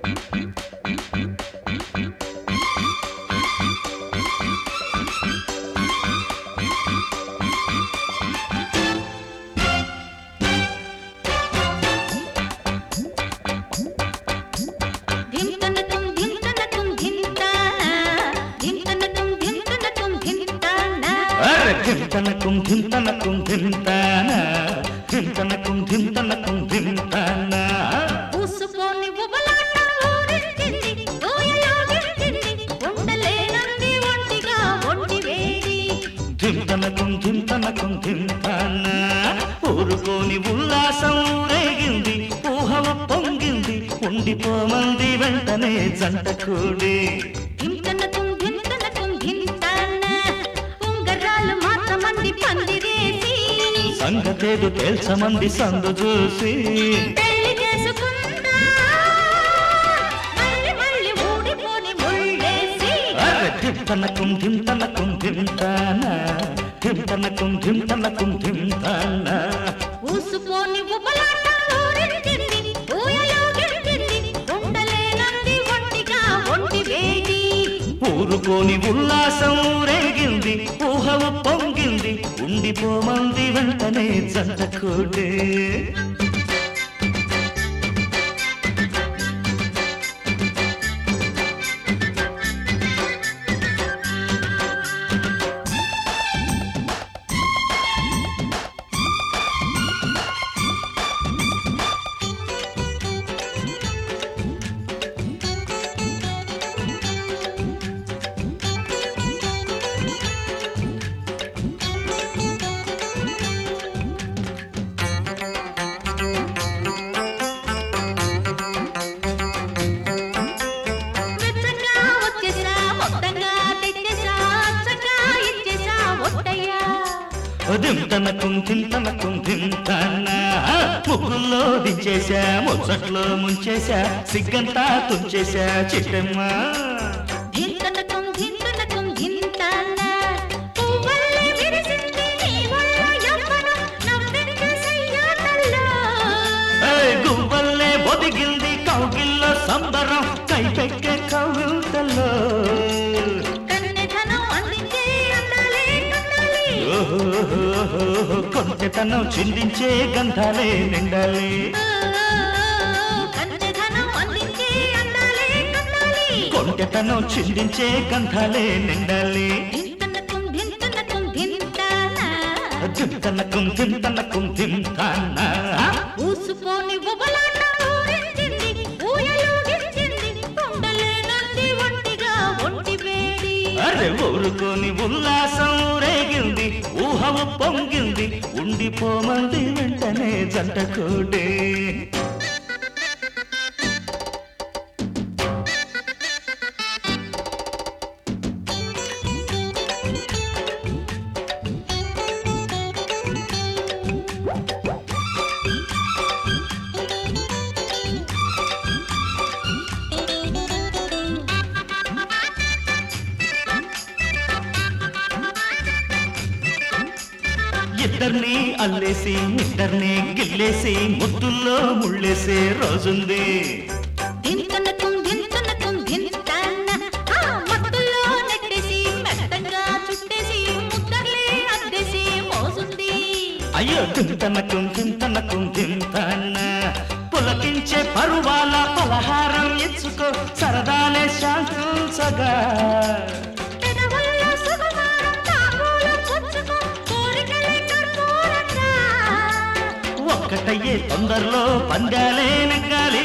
ధింతనకం ధింతనకం ధింతానా ధింతనకం ధింతనకం ధింతానా అరే ధింతనకుం ధింతనకుం ధింతాన ధింతనకుం ధింతనకుం ధింతాన పూసుకొని ఉబలాట ఊరించింది ఊయలోగించింది ఉండలేనంది ఒంటిగా ఒంటి వేడి ధింతనకుం ధింతనకుం ధింతాన ఊరుకోని ఉల్లాసం రేగింది ఊహవ పొంగింది ఉండిపోమంది వెంటనే జంట కూడి ధింతనకం ధింతనకం ధింతానా ఉంగరాలు మాత్రమంది పందిరేసి సంగతేదు తేల్చమంది సందు చూసి పెళ్లి చేసుకుందా మళ్ళీ మళ్ళీ ఊడిపోని ముళ్ళేసి అరే ధింతనకుం ధింతనకుం ధింతాన ధింతనకుం ధింతనకుం ధింతాన ఊసుపోని ఉబలాట ఊరించింది ఊయలోగించింది ఉండలేనంది ఒంటిగా ఒంటి వేడి ఊరుకోని ఉల్లాసం రేగింది ఊహవ పొంగింది ఉండిపోమంది వెంటనే జంట కూడే వెచ్చగా వచ్చేసా మొత్తంగా తెచ్చేసా అచ్చగా ఇచ్చేసా ఒట్టయ్యా దింతనకుం దింతనకుం దింతన ముగ్గుల్లో దించేశా ముచ్చట్లో ముంచేశా సిగ్గంతా తుంచేశా చిట్టమ్మ ధింతనకం ధింతనకం ధింతాన పువ్వల్లే విరిసింది నీ వల్ల యవ్వనం నవ్వింది సయ్యాటల్లో ఏయ్, గువ్వల్లే ఒదిగింది కౌగిల్లో సంబరం కైపెక్కే కౌగిల్తల్లో కన్నెధనం అందించే అందాలే కందాలి ఓహోహోహోహో, కొంటెతనం చిందించే గంధాలే నిండాలి కన్నెధనం అందించే అందాలే కందాలి కొంటెతనం చిందించే గంధాలే నిండాలి ధింతనకం ధింతనకం ధింతాన దింతనకుం దింతనకుం దింతాన ఊసుపోని ఉబలాట ఊరించింది ఊయలోగించింది ఉండలేనంది ఒంటిగా ఒంటి వేడి అరే ఊరుకోని ఉల్లాసం రేగింది ఊహవ పొంగింది ఉండిపోమంది వెంటనే జంట కూడే ఇద్దరిని అల్లేసి ఇద్దరిని గిల్లేసి ముద్దుల్లో ముళ్ళేసే రోజుంది ధింతనకం ధింతనకం ధింతాన ఆ మత్తులో నెట్టేసి మెత్తగా చుట్టేసి ముద్దర్లే అద్దేసి మోసుంది అయ్యో దింతనకుం దింతనకుం దింతన పులకించే పరువాల పలహారం ఇచ్చుకో సరదాలే శాంతించగా పెదవుల్లో సుకుమారం తాంబూలం పుచ్చుకో కోరికలే కర్పూరంగా ఒక్కటయ్యే తొందరలో పందాలే నెగ్గాలి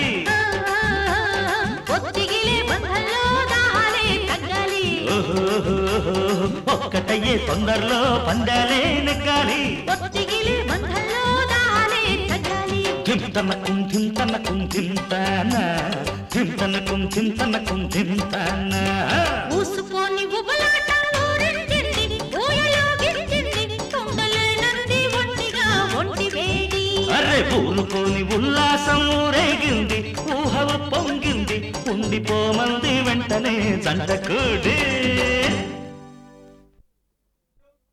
ఒత్తిగిలే బంధంలో దాహాలే తగ్గాలి ఓహోహోహో, ఒక్కటయ్యే తొందరలో పందాలే నెగ్గాలి ఒత్తిగిలే బంధంలో దాహాలే తగ్గాలి ధింతనకుం ధింతనకుం ధింతన ధింతనకుం ధింతనకుం ధింతన ఊసుకొని ఉబలాట ఊరించింది ఊయలోగించింది ఉండలేనంది ఒంటిగా ఒంటి వేడి అరే ఊరుకోని ఉల్లాసం రేగింది ఊహవ పొంగింది ఉండిపోమంది వెంటనే జంట కూడి